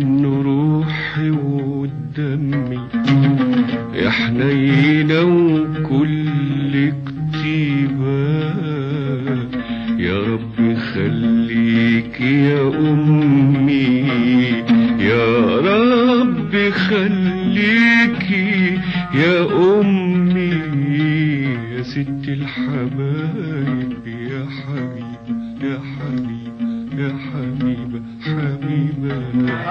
من روحي ودمي يا حنينة وكل كتيبة يا رب خليك يا أمي يا رب خليك يا أمي يا ست الحبايب يا حبيب يا حبيب يا حبيبة حبيبة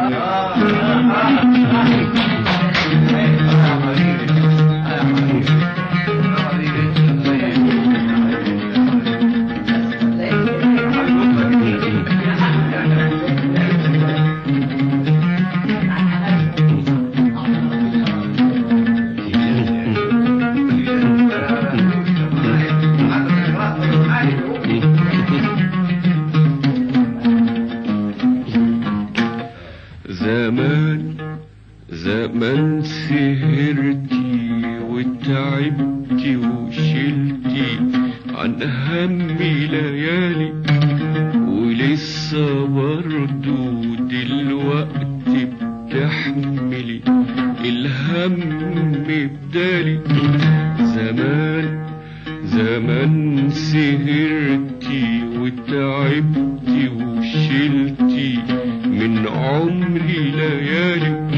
زمان زمان سهرتي وتعبتي وشلتي عن همي ليالي ولسه برضو دلوقتي بتحملي الهم بدالي زمان زمان سهرتي وتعبتي وشلتي من عمري ليالي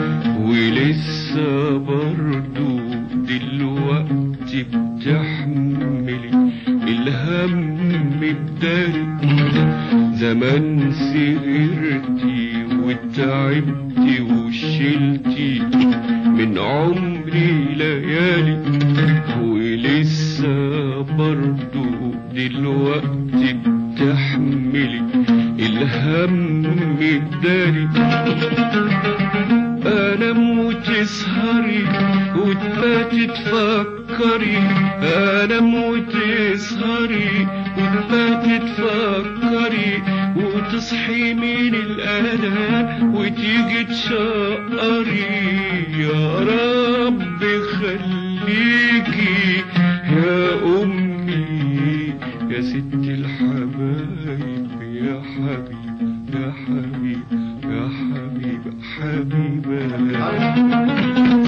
ولسه برضو دلوقتي بتحملي الهم بدالي زمان سهرتي وتعبتي وشلتي من عمري ليالي ولسه برضو دلوقتي بتحملي الهم بدالي انام وتسهري وتباتي تفكري انام وتسهري وتباتي تفكري وتصحي من الاذان وتيجي تشقري يا رب خليكي يا امي يا ست الحبايب يا حبيب يا حبيب يا حبيب حبيبة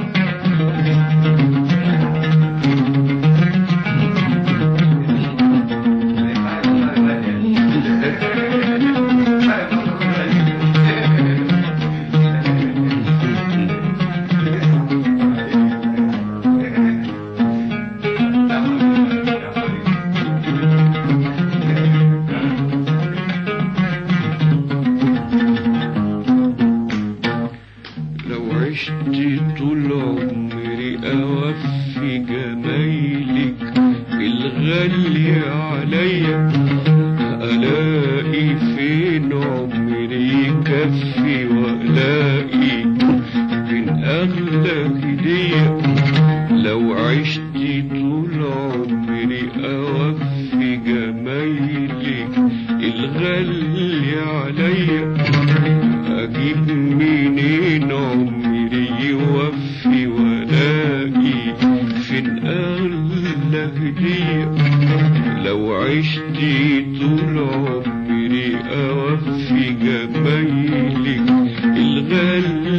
لو عشت طول عمري أوفي جمايلك الغالي عليا ألاقي فين عمري يكفي وألاقي فين أغلى هدية لو عشت طول عمري أوفي جمايلك الغالي عليا أجيب منين عمري يوفي ولاقي فين أغلى هدية لو عشت طول عمري أوفي جمايلك الغالي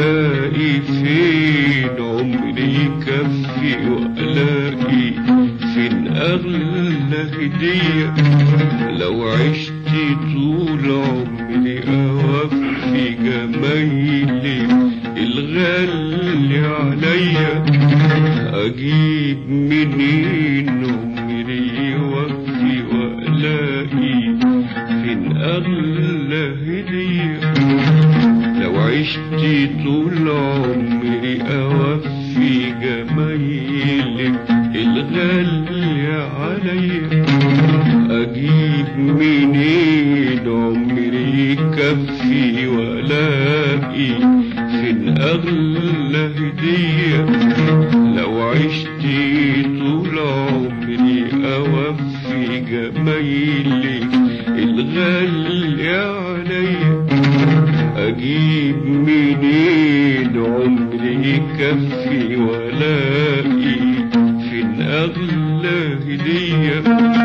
الاقي فين عمري يكفي والاقي فين اغلى هديه لو عشت طول عمري اوفي جمايلي الغالي عليا اجيب منين عمري يوفي والاقي فين اغلى هديه لو عشت طول عمري اوفي جمايلك الغالي عليا اجيب منين عمري يكفي والاقي فين اغلى هديه لو عشت طول عمري اوفي جمايلك الغالي عليا اجيب منين عمري يكفي والاقي فين اغلى هديه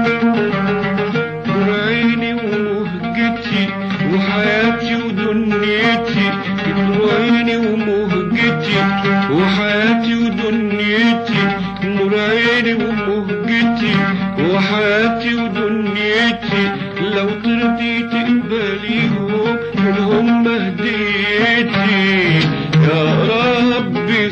نور عيني ومهجتي وحياتي ودنيتي نور عيني ومهجتي وحياتي ودنيتي نور عيني ومهجتي وحياتي ودنيتي لو ترضي تقبليهم منهم هديتي يا ربي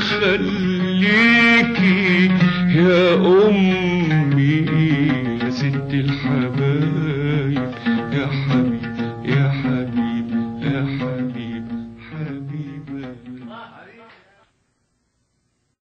خليكي يا أمي يا ست الحبايب